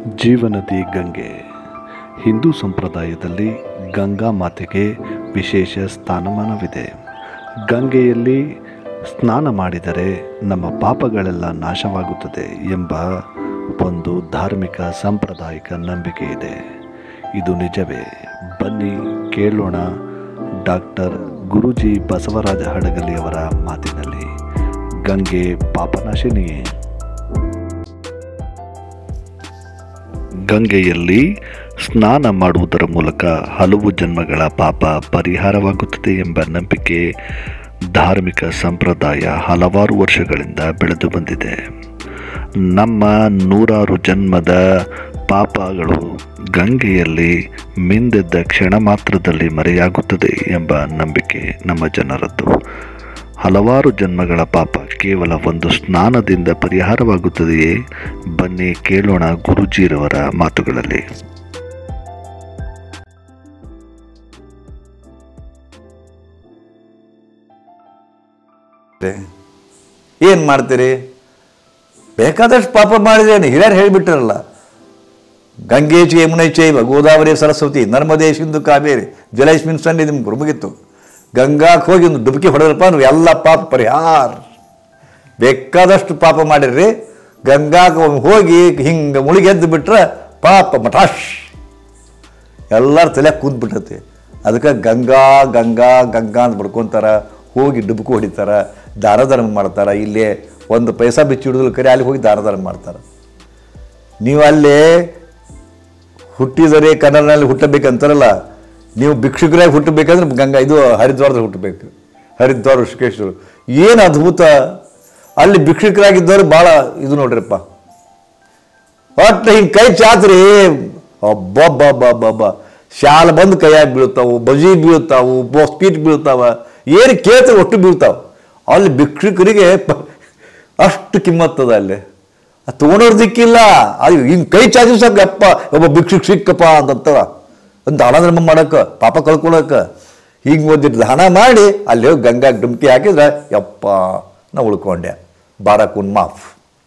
ಜೀವನದಿ ಗಂಗೆ ಹಿಂದೂ ಸಂಪ್ರದಾಯದಲ್ಲಿ ಗಂಗಾ ಮಾತೆಗೆ ವಿಶೇಷ ಸ್ಥಾನಮಾನವಿದೆ ಗಂಗೆಯಲ್ಲಿ ಸ್ನಾನ ಮಾಡಿದರೆ ನಮ್ಮ ಪಾಪಗಳೆಲ್ಲ ನಾಶವಾಗುತ್ತದೆ ಎಂಬ ಒಂದು ಧಾರ್ಮಿಕ ಸಾಂಪ್ರದಾಯಿಕ ನಂಬಿಕೆ ಇದೆ ಇದು ನಿಜವೇ ಬನ್ನಿ ಕೇಳೋಣ ಡಾಕ್ಟರ್ ಗುರೂಜಿ ಬಸವರಾಜ ಹಡಗಲಿಯವರ ಮಾತಿನಲ್ಲಿ ಗಂಗೆ ಪಾಪನಾಶಿನಿಯೇ ಗಂಗೆಯಲ್ಲಿ ಸ್ನಾನ ಮಾಡುವುದರ ಮೂಲಕ ಹಲವು ಜನ್ಮಗಳ ಪಾಪ ಪರಿಹಾರವಾಗುತ್ತದೆ ಎಂಬ ನಂಬಿಕೆ ಧಾರ್ಮಿಕ ಸಂಪ್ರದಾಯ ಹಲವಾರು ವರ್ಷಗಳಿಂದ ಬೆಳೆದು ಬಂದಿದೆ ನಮ್ಮ ನೂರಾರು ಜನ್ಮದ ಪಾಪಗಳು ಗಂಗೆಯಲ್ಲಿ ಮಿಂದೆದ್ದ ಕ್ಷಣ ಮಾತ್ರದಲ್ಲಿ ಮರೆಯಾಗುತ್ತದೆ ಎಂಬ ನಂಬಿಕೆ ನಮ್ಮ ಜನರದ್ದು ಹಲವಾರು ಜನ್ಮಗಳ ಪಾಪ ಕೇವಲ ಒಂದು ಸ್ನಾನದಿಂದ ಪರಿಹಾರವಾಗುತ್ತದೆಯೇ ಬನ್ನಿ ಕೇಳೋಣ ಗುರುಜಿರವರ ಮಾತುಗಳಲ್ಲಿ ಏನು ಮಾಡ್ತೀರಿ ಬೇಕಾದಷ್ಟು ಪಾಪ ಮಾಡಿದೇನೆ ಹಿರಿಯರು ಹೇಳಿಬಿಟ್ರಲ್ಲ ಗಂಗೆ ಚ ಯಮುನೆ ಚೈವ ಗೋದಾವರಿ ಸರಸ್ವತಿ ನರ್ಮದೇ ಸಿಂಧು ಕಾವೇರಿ ಜಲೈಸ್ಮಿನ್ ಸನ್ನಿಧಿ ನಿಮ್ಗೆ ಮುಗಿತ್ತು ಗಂಗಾಕ್ಕೆ ಹೋಗಿ ಒಂದು ಡುಬುಕಿ ಹೊಡೆದ್ರಪ್ಪ ನೀವು ಎಲ್ಲ ಪಾಪ ಪರಿಹಾರ ಬೇಕಾದಷ್ಟು ಪಾಪ ಮಾಡಿರ್ರಿ ಗಂಗಾಕ್ಕೆ ಒಮ್ಮೆ ಹೋಗಿ ಹಿಂಗೆ ಮುಳುಗಿ ಎದ್ದು ಬಿಟ್ರೆ ಪಾಪ ಮಠಾಶ್ ಎಲ್ಲರ ತಲೆ ಕೂತ್ಬಿಟ್ಟತಿ ಅದಕ್ಕೆ ಗಂಗಾ ಗಂಗಾ ಗಂಗಾ ಅಂತ ಬಡ್ಕೊತಾರ ಹೋಗಿ ಡುಬುಕು ಹೊಡಿತಾರ ದಾನ ಧರ್ಮ ಮಾಡ್ತಾರೆ ಇಲ್ಲೇ ಒಂದು ಪೈಸಾ ಬಿಚ್ಚಿ ಹಿಡಿದ್ರು ಕರೆ ಅಲ್ಲಿ ಹೋಗಿ ದಾನ ಧರ್ಮ ಮಾಡ್ತಾರೆ ನೀವು ಅಲ್ಲೇ ಹುಟ್ಟಿದರೆ ಕನ್ನಡನಲ್ಲಿ ಹುಟ್ಟಬೇಕಂತಾರಲ್ಲ ನೀವು ಭಿಕ್ಷುಕರಾಗಿ ಹುಟ್ಟಬೇಕಂದ್ರೆ ಗಂಗಾ ಇದು ಹರಿದ್ವಾರದಲ್ಲಿ ಹುಟ್ಟಬೇಕು ಹರಿದ್ವಾರ ಋಷಿಕೇಶ್ವರು ಏನು ಅದ್ಭುತ ಅಲ್ಲಿ ಭಿಕ್ಷುಕರಾಗಿದ್ದವ್ರು ಭಾಳ ಇದು ನೋಡ್ರಿಪ್ಪ ಒಟ್ಟು ಹಿಂಗೆ ಕೈ ಚಾತ್ರಿ ಅಬ್ಬಬ್ಬಬ್ಬಬ್ಬ ಶಾಲ ಬಂದು ಕೈಯಾಗಿ ಬೀಳ್ತಾವು ಬಜಿ ಬೀಳ್ತಾವು ಸ್ವೀಟ್ ಬೀಳ್ತಾವ ಏನು ಕೇಳ್ತಾರೆ ಒಟ್ಟು ಬೀಳ್ತಾವ ಅಲ್ಲಿ ಭಿಕ್ಷುಕರಿಗೆ ಪ- ಅಷ್ಟು ಕಿಮ್ಮತ್ತದ ಅಲ್ಲಿ ಅದು ತೊಗೊಂಡೋರ್ ದಿಕ್ಕಿಲ್ಲ ಅದು ಹಿಂಗೆ ಕೈ ಚಾಚಿ ಸಾಕು ಅಪ್ಪ ಒಬ್ಬ ಭಿಕ್ಷುಕ್ ಸಿಕ್ಕಪ್ಪ ಅಂತಂತಾರ ಒಂದು ದಾನ ಧರ್ಮ ಮಾಡಕ್ಕೆ ಪಾಪ ಕಳ್ಕೊಳಕ್ಕೆ ಹಿಂಗೆ ಒಂದಿಟ್ಟು ದಾನ ಮಾಡಿ ಅಲ್ಲಿ ಹೋಗಿ ಗಂಗಾಗೆ ಡುಮ್ಕಿ ಹಾಕಿದ್ರೆ ಯಪ್ಪ ನಾ ಉಳ್ಕೊಂಡೆ ಬಾರಕುನ್ ಮಾಫ್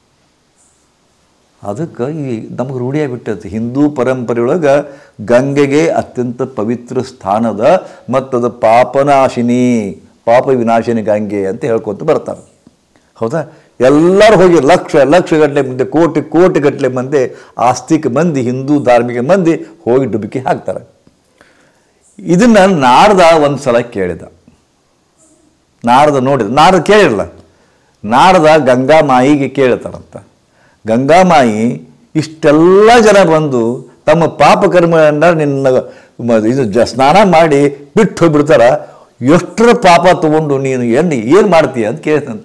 ಅದಕ್ಕೆ ಈ ನಮಗೆ ರೂಢಿಯಾಗಿಬಿಟ್ಟೈತಿ ಹಿಂದೂ ಪರಂಪರೆಯೊಳಗೆ ಗಂಗೆಗೆ ಅತ್ಯಂತ ಪವಿತ್ರ ಸ್ಥಾನದ ಮತ್ತದು ಪಾಪನಾಶಿನಿ ಪಾಪ ವಿನಾಶಿನಿ ಗಂಗೆ ಅಂತ ಹೇಳ್ಕೊತ ಬರ್ತಾರೆ ಹೌದಾ ಎಲ್ಲರೂ ಹೋಗಿ ಲಕ್ಷ ಲಕ್ಷ ಗಟ್ಟಲೆ ಮಂದಿ ಕೋಟಿ ಕೋಟಿ ಗಟ್ಟಲೆ ಮಂದಿ ಆಸ್ತಿಕ ಮಂದಿ ಹಿಂದೂ ಧಾರ್ಮಿಕ ಮಂದಿ ಹೋಗಿ ಡುಬುಕಿ ಹಾಕ್ತಾರೆ ಇದನ್ನು ನಾಡ್ದ ಒಂದು ಸಲ ಕೇಳಿದ ನಾರದ ನೋಡಿದ ನಾರದ ಕೇಳಿರಲ್ಲ ನಾರದ ಗಂಗಾ ಮಾಯಿಗೆ ಕೇಳ್ತಾರಂತ ಗಂಗಾಮಾಯಿ ಇಷ್ಟೆಲ್ಲ ಜನ ಬಂದು ತಮ್ಮ ಪಾಪ ಕರ್ಮಗಳನ್ನ ನಿನ್ನ ಮ- ಇದು ಜ ಸ್ನಾನ ಮಾಡಿ ಬಿಟ್ಟು ಹೋಗ್ಬಿಡ್ತಾರ ಎಷ್ಟರ ಪಾಪ ತಗೊಂಡು ನೀನು ಎಣ್ಣೆ ಏನು ಮಾಡ್ತೀಯ ಅಂತ ಕೇಳ್ತಂತ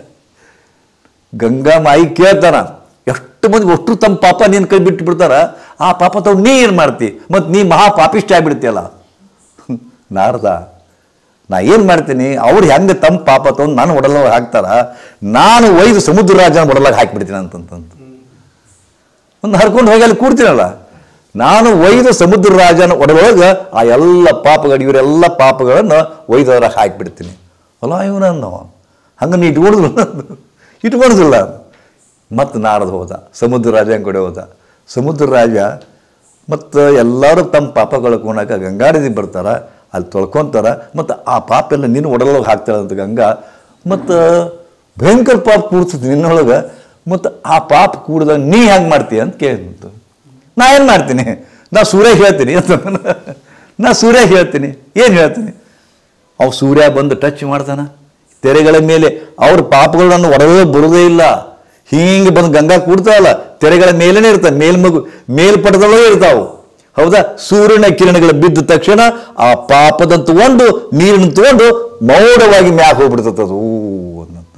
ಗಂಗಾಮಾಯಿ ಕೇಳ್ತಾನ ಎಷ್ಟು ಮಂದಿ ಅಷ್ಟು ತಮ್ಮ ಪಾಪ ನೀನು ಕೈ ಬಿಟ್ಟು ಬಿಡ್ತಾರ ಆ ಪಾಪ ತಗೊಂಡು ನೀ ಏನು ಮಾಡ್ತಿ ಮತ್ತು ನೀ ಮಹಾ ಪಾಪಿಷ್ಟ ಆಗ್ಬಿಡ್ತೀಯಲ್ಲ ನಾರದ ನಾ ಏನು ಮಾಡ್ತೀನಿ ಅವ್ರು ಹೆಂಗೆ ತಮ್ಮ ಪಾಪ ತಗೊಂಡು ನಾನು ಒಡಲ ಹಾಕ್ತಾರ ನಾನು ಒಯ್ದು ಸಮುದ್ರ ರಾಜನ ಒಡಲಾಗ ಹಾಕಿಬಿಡ್ತೀನಿ ಅಂತಂತಂತ ಒಂದು ಹರ್ಕೊಂಡು ಹೋಗಿ ಅಲ್ಲಿ ಕೂಡ್ತೀನಲ್ಲ ನಾನು ಒಯ್ದು ಸಮುದ್ರ ರಾಜನ ಒಡಲೊಳಗೆ ಆ ಎಲ್ಲ ಪಾಪಗಳು ಇವರೆಲ್ಲ ಪಾಪಗಳನ್ನು ಒಯ್ದವ್ರಾಗ ಹಾಕಿಬಿಡ್ತೀನಿ ಅಲ್ಲ ಇವನ ನಾವು ಹಂಗೆ ನೀ ಇಟ್ಕೊಂಡಿದ್ರು ಇಟ್ಕೊಂಡಿದ್ದಿಲ್ಲ ಮತ್ತು ನಾರದ ಹೋದ ಸಮುದ್ರ ರಾಜನ ಕಡೆ ಹೋದ ಸಮುದ್ರ ರಾಜ ಮತ್ತು ಎಲ್ಲರೂ ತಮ್ಮ ಪಾಪ ಕಳ್ಕೊಳಕ ಗಂಗಾ ನದಿ ಬರ್ತಾರ ಅಲ್ಲಿ ತೊಳ್ಕೊತಾರ ಮತ್ತು ಆ ಪಾಪ ಎಲ್ಲ ನಿನ್ನ ಒಡಲೊಳಗೆ ಹಾಕ್ತಾರಂತ ಗಂಗಾ ಮತ್ತು ಭಯಂಕರ ಪಾಪ ಕೂಡ್ತದೆ ನಿನ್ನೊಳಗೆ ಮತ್ತು ಆ ಪಾಪ ಕೂಡಿದಾಗ ನೀ ಹೆಂಗೆ ಮಾಡ್ತೀಯ ಅಂತ ಕೇಳಿದಂತು ನಾ ಏನು ಮಾಡ್ತೀನಿ ನಾ ಸೂರ್ಯ ಹೇಳ್ತೀನಿ ಅಂತ ನಾ ಸೂರ್ಯ ಹೇಳ್ತೀನಿ ಏನು ಹೇಳ್ತೀನಿ ಅವು ಸೂರ್ಯ ಬಂದು ಟಚ್ ಮಾಡ್ತಾನ ತೆರೆಗಳ ಮೇಲೆ ಅವ್ರ ಪಾಪಗಳು ನನ್ನ ಹೊರಗೆ ಬರೋದೇ ಇಲ್ಲ ಹಿಂಗೆ ಬಂದು ಗಂಗಾ ಕೂಡ್ತಾವಲ್ಲ ತೆರೆಗಳ ಮೇಲೇನೆ ಇರ್ತಾವೆ ಮೇಲ್ಮಗು ಮೇಲ್ಪಟದೊಳಗೆ ಇರ್ತಾವು ಹೌದಾ ಸೂರ್ಯನ ಕಿರಣಗಳು ಬಿದ್ದ ತಕ್ಷಣ ಆ ಪಾಪದ ತಗೊಂಡು ನೀರನ್ನು ತಗೊಂಡು ಮೌಢವಾಗಿ ಮ್ಯಾಕ್ ಹೋಗ್ಬಿಡ್ತದೆ ಅದು ಊ ಅನ್ನಂತ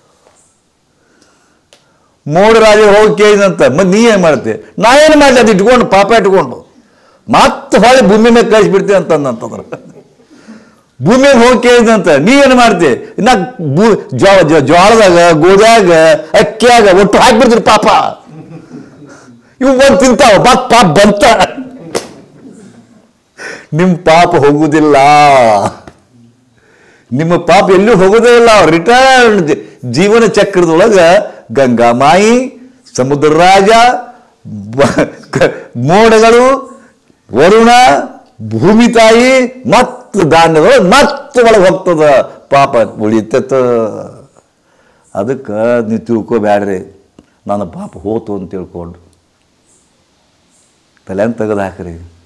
ಮೋಡ ರಾಜ ಹೋಗಿ ಕೇಳಿದಂತ ಮತ್ತೆ ನೀ ಏನು ಮಾಡ್ತಿ ನಾ ಏನು ಮಾಡಲಿ ಅದು ಇಟ್ಕೊಂಡು ಪಾಪ ಇಟ್ಕೊಂಡು ಮತ್ತೆ ಹೊಳೆ ಭೂಮಿ ಮೇಲೆ ಕಳಿಸ್ಬಿಡ್ತೀವಿ ಅಂತಂದಂತಂದ್ರೆ ಭೂಮಿಗೆ ಹೋಗಿ ಕೇಳಿದಂತ ನೀ ಏನು ಮಾಡ್ತಿ ನಾ ಭೂ ಜ್ವಾ ಜ್ವಾ- ಜ್ವಾಳದಾಗ ಗೋದ್ಯಾಗ ಅಕ್ಕಿಯಾಗ ಒಟ್ಟು ಹಾಕ್ಬಿಡ್ತೀರಿ ಪಾಪ ಇವು ಬಂದು ತಿಂತಾವ ಮತ್ ಪಾಪ ಬಂತ ನಿಮ್ಮ ಪಾಪ ಹೋಗುವುದಿಲ್ಲ ನಿಮ್ಮ ಪಾಪ ಎಲ್ಲೂ ಹೋಗೋದೇ ಇಲ್ಲ ರಿಟರ್ನ್ ಜೀವನ ಚಕ್ರದೊಳಗೆ ಗಂಗಾಮಾಯಿ ಸಮುದ್ರ ರಾಜ ಬ- ಕ- ಮೋಡಗಳು ವರುಣ ಭೂಮಿ ತಾಯಿ ಮತ್ತು ಧಾನ್ಯಗಳು ಮತ್ತೆ ಒಳಗೆ ಹೋಗ್ತದ ಪಾಪ ಉಳಿತೈತ ಅದಕ್ಕೆ ನೀವು ತಿಳ್ಕೊಬ್ಯಾಡ್ರಿ ನನ್ನ ಪಾಪ ಹೋತು ಅಂತ ತಿಳ್ಕೊಂಡು ತಲೆಯನ್ನು ತೆಗೆದು ಹಾಕ್ರಿ